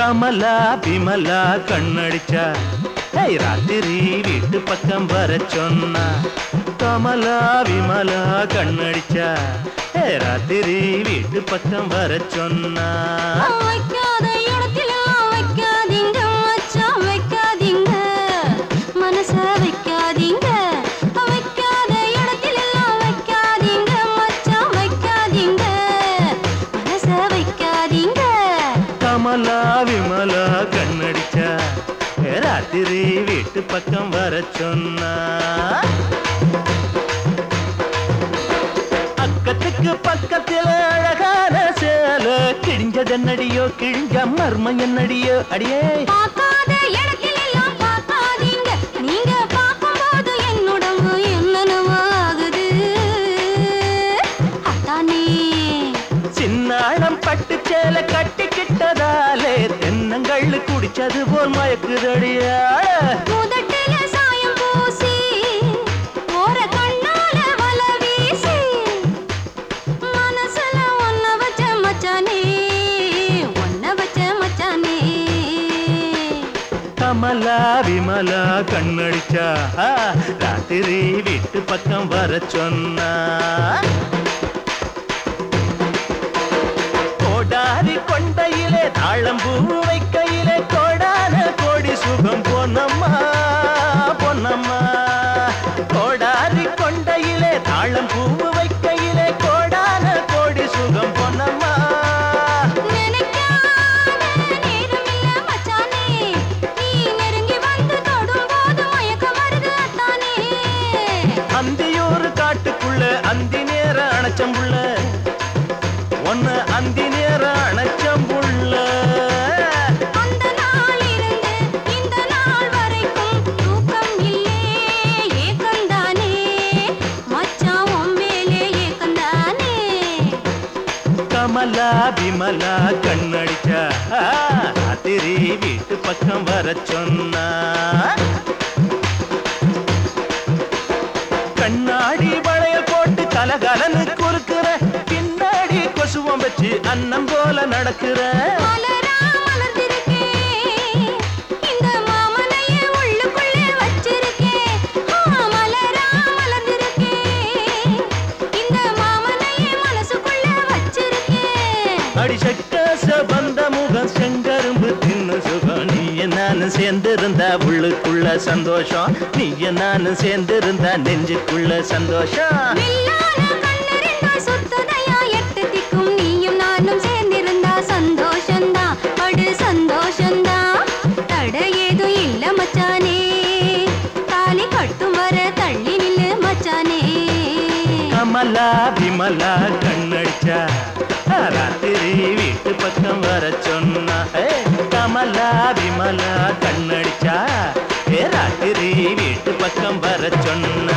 கமலா விமலா கண்ணடிச்சா ஏய் ராத்திரி வீட்டு பக்கம் வர சொன்னா கமலா விமலா கண்ணடிச்சா ஏய் ராத்திரி வீட்டு பக்கம் வர சொன்னா வைக்காத இடத்திலெல்லாம் வைக்காதீங்க மச்சான் வைக்காதீங்க மனச வைக்காதீங்க வைக்காத இடத்திலெல்லாம் வைக்காதீங்க மச்சான் வைக்காதீங்க மனச வைக்காதீங்க கமலா விமலா கண்ணடிச்சா ஏய் ராத்திரி வீட்டு பக்கம் வர சொன்னா அக்கத்துக்கு பக்கத்துல அழகான சேல கிழிஞ்சதென்னடியோ கிழிஞ்ச மர்மம் என்னடியோ அடியே பார்க்காத இடத்திலெல்லாம் பார்க்காதீங்க நீங்க பார்க்கும்போது என் உடம்பு என்னென்னவோ ஆகுது அத்தானே சின்னாளம் பட்டு சேல கட்டிக்கிட்டதாலே தென்னங்கள்ளு குடிச்சது போல் மயக்குதடியா முதட்டுல சாயம் பூசி ஓர கண்ணால வல வீசி மனசுல ஒன்ன வச்ச மச்சானே ஒன்ன வச்ச மச்சானே கமலா விமலா கண்ணடிச்சா ஆ, ராத்திரி வீட்டு பக்கம் வர சொன்னா கோடாரி கொண்டையிலே தாழம்பூ வைக்கையிலே கோடான கோடி சுகம் பொன்னம்மா பொன்னம்மா கோடாரி கொண்டையிலே தாழம்பூ வைக்கையிலே கோடான கோடி சுகம் பொன்னம்மா நினைக்காத நேரமில்ல மச்சானே நீ நெருங்கி வந்து தொடும்போது மயக்கம் வருது அத்தானே அந்தியூர் காட்டுக்குள்ள அந்தி நேர அணைச்சம்புள்ள ஒன்னு அந்தி நேர அணைச்சம்புள்ள அந்த நாள் இருந்து இந்த நாள் வரைக்கும் தூக்கம் இல்லே ஏக்கந்தானே மச்சான் உன் மேலே ஏக்கந்தானே கமலா விமலா கண்ணடிச்சா ஆ, ராத்திரி வீட்டு பக்கம் வர சொன்னா கண்ணாடி வளையல் போட்டு கலகலன்னு குறுக்குற பின்னாடி கொசுவம் வச்சு அன்னம் போல நடக்கிற மலரா மலர்ந்திருக்கேன் இந்த மாமனையே உள்ளுக்குள்ளே வச்சிருக்கேன் ஆ, மலரா மலர்ந்திருக்கேன் இந்த மாமனையே மனசுக்குள்ளே வச்சிருக்கேன் அடி சக்காச வந்த முகம் செங்கரும்பு தின்னு சுகம் நீ நானும் சேர்ந்திருந்தா உள்ளுக்குள்ள சந்தோஷம் நீ நானும் சேர்ந்திருந்தா நெஞ்சுக்குள்ள சந்தோஷம் வில்லான கண்ணெறிந்தால் சுத்ததையா எட்டு திக்கும் நீயும் நானும் சேர்ந்திருந்தா சந்தோஷந்தான் படு சந்தோஷந்தான் தட ஏதும் இல்ல மச்சானே தாலி கட்டும் வர தள்ளி நில்லு மச்சானே கமலா விமலா கண்ணடிச்சா ராத்திரி வீட்டு பக்கம் வர சொன்னா ஏ, கமலா விமலா கண்ணடிச்சா ஏ ராத்திரி வீட்டு பக்கம் வர சொன்னா